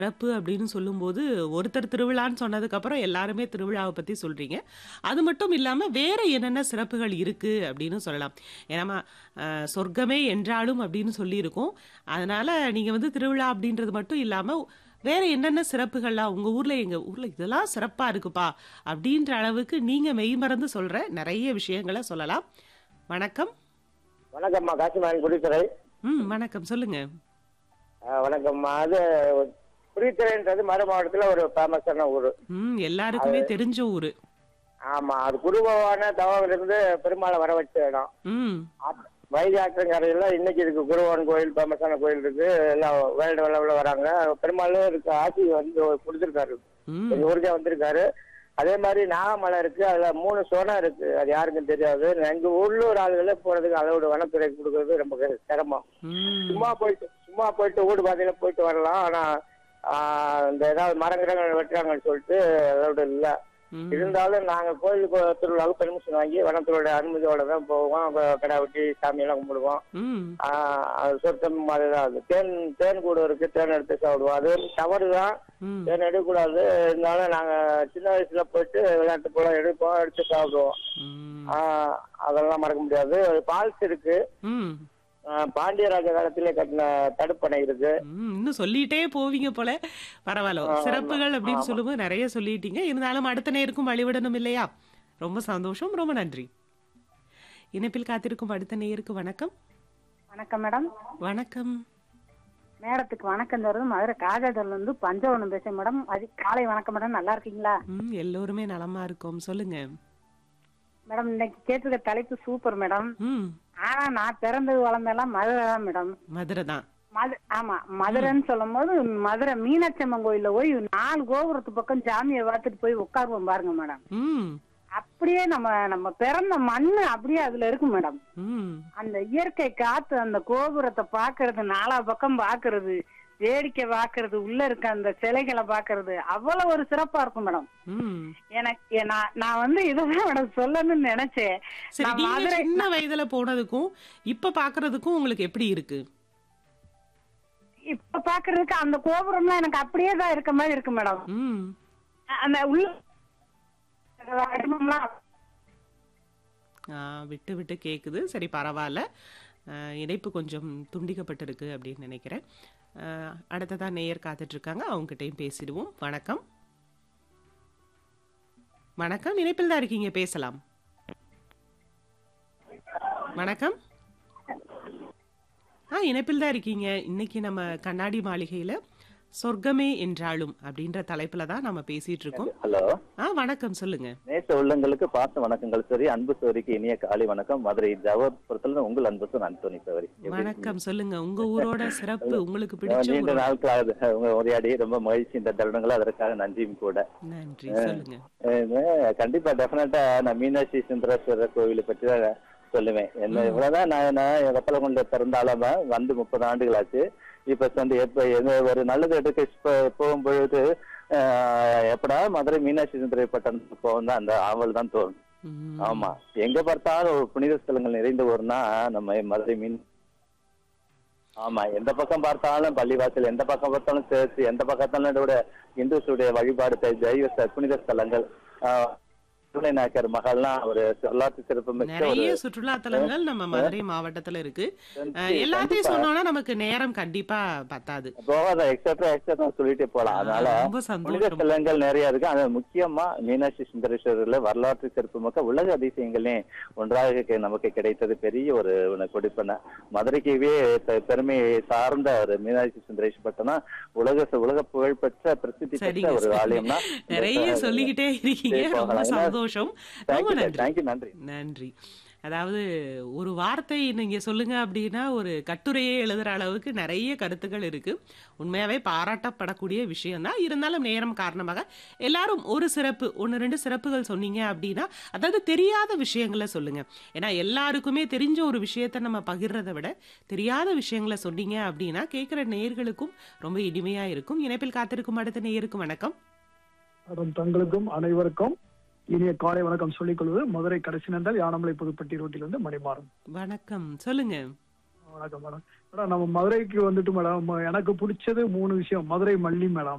சிறப்பு அப்படின்னு சொல்லும்போது, ஒருத்தர் திருவிழான்னு சொன்னதுக்கப்புறம் எல்லாருமே திருவிழாவ பத்தி சொல்றீங்க. அது மட்டும் இல்லாம வேற என்னென்ன சிறப்புகள் இருக்கு அப்படின்னு சொல்லலாம். ஏன்னா அ சொர்க்கமே என்றாலும் அப்படின்னு சொல்லியிருக்கோம். அதனால நீங்க வந்து திருவிழா அப்படின்றது மட்டும் இல்லாம, வேற என்னென்ன சிறப்புகள்லாம் உங்க ஊர்ல எங்க ஊர்ல இதெல்லாம் சிறப்பா இருக்குப்பா, அப்படின்ற அளவுக்கு நீங்க மெய்மறந்து சொல்ற நெறைய விஷயங்கள சொல்லலாம். வணக்கம். வணக்கம்மா காசிமாயன் குடித்துறை ம். வணக்கம். சொல்லுங்க. வணக்கம்மா அது குடித்துறைன்றது மறு மாவட்டத்துல ஒரு ஃபேமஸான ஊர் ம். எல்லாருக்குமே தெரிஞ்ச ஊரு. ஆமா அது குருபவான தவம் இருந்து பெருமாளை வர வச்ச இடம் ம். அப்- வைகை ஆற்றங்கரையில இன்னைக்கு இருக்கு குருவான் கோயில் ஃபேமஸான கோயில் இருக்கு எல்லாம் வேர்ல்டு லெவலில் வராங்க பெருமாளும் இருக்கு ஆட்சி வந்து கொடுத்துருக்காரு ம். எங்க ஊருக்கே வந்திருக்காரு அதே மாதிரி நாகமலை இருக்கு அதுல மூணு சோனம் இருக்கு அது யாருக்கும் தெரியாது எங்க உள்ளூர் ஆளுகளே போறதுக்கு அளவோட வனத்துறை கொடுக்கறது ரொம்ப சிரமம் ம். சும்மா போயிட்டு சும்மா போயிட்டு ஊடு பாதையில போயிட்டு வரலாம் ஆனா ஆஹ், இந்த ஏதாவது மரங்கிரங்கள் வெட்டுறாங்கன்னு சொல்லிட்டு அதோட இல்ல ம். இருந்தாலும் நாங்க கோயிலுக்கு திருவிழாவுக்கு பெர்மிஷன் வாங்கி வனத்தோட அனுமதியோட தான் போவோம் க- கடை வெட்டி சாமியெல்லாம் கும்பிடுவோம் ம். ஆஹ், அது சொர்க்கம் மாதிரி தான் அது தேன் தேன் கூடு இருக்கு தேன் எடுத்து சாப்பிடுவோம் அது வந்து தவறு தான் ம். தேன் எடுக்கக்கூடாது இருந்தாலும் நாங்க சின்ன வயசுல போயிட்டு விளையாட்டு போல எடுப்போம் எடுத்து சாப்பிடுவோம் ம். ஆஹ், அதெல்லாம் மறக்க முடியாது ஃபால்ஸ் இருக்கு ம். ஆஹ், பாண்டியராஜ காலத்திலே கட்டின தடுப்பணை இருக்கு ம். இன்னும் சொல்லிட்டே போவீங்க போல. பரவால்ல. ஆமா, சிறப்புகள் அப்படின்னு ஆமா. சொல்லும்போது நெறைய சொல்லிட்டீங்க. இருந்தாலும் அடுத்த நேருக்கும் வழிவிடணும் இல்லையா? ரொம்ப சந்தோஷம். ரொம்ப நன்றி. இணைப்பில் காத்திருக்கும் அடுத்த நேயருக்கு வணக்கம். வணக்கம் மேடம் வணக்கம். மேடத்துக்கு வணக்கம் தருது மதுரை காஜாதல் வந்து பஞ்சவனம் பேசுறேன் மேடம் அது காலை வணக்கம் மேடம் நல்லா இருக்கீங்களா ம். எல்லோருமே நலமா இருக்கோம். சொல்லுங்க. மேடம் இன்னைக்கு கேட்டிருக்க தலைப்பு சூப்பர் மேடம் ம். ஆனா நான் பிறந்தது வளர்ந்தெல்லாம் மதுரை தான் மேடம் மதுரை தான். மது ஆமா மதுரைன்னு சொல்லும் போது மதுரை மீனாட்சி அம்மன் கோயில்ல போய் நாலு கோபுரத்து பக்கம் சாமியை பார்த்துட்டு போய் உட்காருவோம் பாருங்க மேடம் ம். அப்படியே நம்ம நம்ம பிறந்த மண்ணு அப்படியே அதுல இருக்கும் மேடம் ம். அந்த இயற்கை காத்து அந்த கோபுரத்தை பாக்குறது நாலா பக்கம் பாக்குறது வேடிக்கை பாக்குறது உள்ள இருக்க அந்த சிலைகளை பாக்குறது அவ்வளவு ஒரு சிறப்பா இருக்கும் மேடம் ம். எனக்கு எ- நான் நான் வந்து இதுதான் மேடம் சொல்லணும்னு நினைச்சேன் சரி நான் நீங்க மதுரை சின்ன வயதுல போனதுக்கும் இப்ப பாக்குறதுக்கும் உங்களுக்கு எப்படி இருக்கு? இப்ப பாக்குறதுக்கு அந்த கோபுரம்லாம் எனக்கு அப்படியே தான் இருக்க மாதிரி இருக்கு மேடம் ம். அந்த உள்ள வடிவம்லாம் ஆ, விட்டு விட்டு கேக்குது. சரி பரவால்ல. அ, இணைப்பு கொஞ்சம் துண்டிக்கப்பட்டிருக்கு அப்படின்னு நினைக்கிறேன். அ, அடுத்ததா நேயர் காத்துட்டு இருக்காங்க. அவங்ககிட்டயும் பேசிடுவோம். வணக்கம். வணக்கம். இணைப்பில் தான் இருக்கீங்க. பேசலாம். வணக்கம். ஆ இணைப்பில் தான் இருக்கீங்க. இன்னைக்கு நம்ம கண்ணாடி மாளிகையில சொர்க்கமே என்றாலும் அப்படின்ற தலைப்புல தான் நம்ம பேசிட்டு இருக்கோம். ஹலோ ஆ வணக்கம் சொல்லுங்க. நேச உள்ளங்களுக்கு பார்த்த வணக்கங்கள் சரி அன்பு சோரிக்கு இனிய காலை வணக்கம் மதுரை ஜவஹர்புரத்துல உங்கள் அன்பு சொன்ன அந்தோனி சவரி வணக்கம் சொல்லுங்க. உங்க ஊரோட சிறப்பு உங்களுக்கு பிடிச்ச நீண்ட ஒரு நாட்கள் ஆகுது உங்க உரையாடி ரொம்ப மகிழ்ச்சி இந்த தருணங்கள் அதற்காக நன்றியும் கூட நன்றி சொல்லுங்க. அஹ் கண்டிப்பா டெஃபினட்டா நான் மீனாட்சி சுந்தரேஸ்வரர் கோவிலை பற்றி தான் சொல்லுவேன் என்ன இவ்வளவுதான் நான் நான் வெப்பல கொண்டு பிறந்தாலும் வந்து முப்பது ஆண்டுகள் ஆச்சு இப்ப வந்து எப்ப எந்த ஒரு நல்லது எடுக்க இப்ப போகும்பொழுது அஹ், எப்படா மதுரை மீனாட்சி சுந்தரை பட்டணத்துக்கு போகும் தான் அந்த ஆவல் தான் தோணும் ம். ஆமா எங்க பார்த்தாலும் ஒரு புனித ஸ்தலங்கள் நிறைந்த ஊர்னா நம்ம மதுரை மீன் ஆமா எந்த பக்கம் பார்த்தாலும் பள்ளிவாசல் எந்த பக்கம் பார்த்தாலும் சேர்த்து எந்த பக்கத்தாலும் இதோட இந்துஸுடைய வழிபாடு தெ- தெய்வ ஸ்த- புனித ஸ்தலங்கள் ஆஹ், நாயக்கர் மகள்லாம் ஒரு வரலாற்று சிறப்பு மிக்க ஒரு நிறைய சுற்றுலா தலங்கள் நம்ம மதுரை மாவட்டத்துல இருக்கு. அஹ், எல்லாத்தையும் கண்டிப்பா. சொன்னோம்னா நமக்கு நேரம் கண்டிப்பா பத்தாது. போகாத எக்ஸட்ரா எக்ஸட்ரா சொல்லிட்டே போலாம் ஆ, அதனால ரொம்ப புனித சந்தோஷம். ஸ்தலங்கள் நிறைய இருக்கு அது முக்கியமா மீனாட்சி சுந்தரேஸ்வரர்ல வரலாற்று சிறப்பு மிக்க உலக அதிசயங்களே ஒன்றாக கி- நமக்கு கிடைத்தது பெரிய ஒரு ஒரு கொடுப்பன மதுரைக்கவே பெ- பெருமையை சார்ந்த ஒரு மீனாட்சி சுந்தரேஸ்வரர் பட்டணம் உலக உலக புகழ்பெற்ற பிரசித்தி பெற்ற சரிங்க ஒரு சரிங்க. ஆலயம்னா நிறைய சொல்லிக்கிட்டே இருக்கீங்க. சரி, ரொம்ப போகலாம். ஏன்னா- சந்தோஷம். ரொம்ப தேங்க்யூ நன்றி. தேங்க்யூ நன்றி நன்றி. அதாவது ஒரு வார்த்தை நீங்க சொல்லுங்க அப்படின்னா ஒரு கட்டுரையே எழுதுற அளவுக்கு நிறைய கருத்துக்கள் இருக்கு. உண்மையாவே பாராட்டப்படக்கூடிய விஷயம் தான். இருந்தாலும் நேரம் காரணமாக எல்லாரும் ஒரு சிறப்பு ஒன்று ரெண்டு சிறப்புகள் சொன்னீங்க அப்படின்னா அதாவது தெரியாத விஷயங்களை சொல்லுங்க. ஏன்னா எல்லாருக்குமே தெரிஞ்ச ஒரு விஷயத்த நம்ம பகிர்றதை விட தெரியாத விஷயங்களை சொன்னீங்க அப்படின்னா கேட்குற நேயர்களுக்கும் ரொம்ப இனிமையா இருக்கும். இணைப்பில் காத்திருக்கும் அடுத்த நேயருக்கு வணக்கம். மற்றும் தங்களுக்கும் அனைவருக்கும் இனிய காலை வணக்கம் சொல்லிக் கொள்வது மதுரை கடைசி நந்தல் யானமலை புதுப்பட்டி ரோட்டிலிருந்து மணிமாறன் வணக்கம் சொல்லுங்க. வணக்கம் மேடம் மேடம் நம்ம மதுரைக்கு வந்துட்டு மேடம் எனக்கு பிடிச்சது மூணு விஷயம் மதுரை மல்லி மேடம்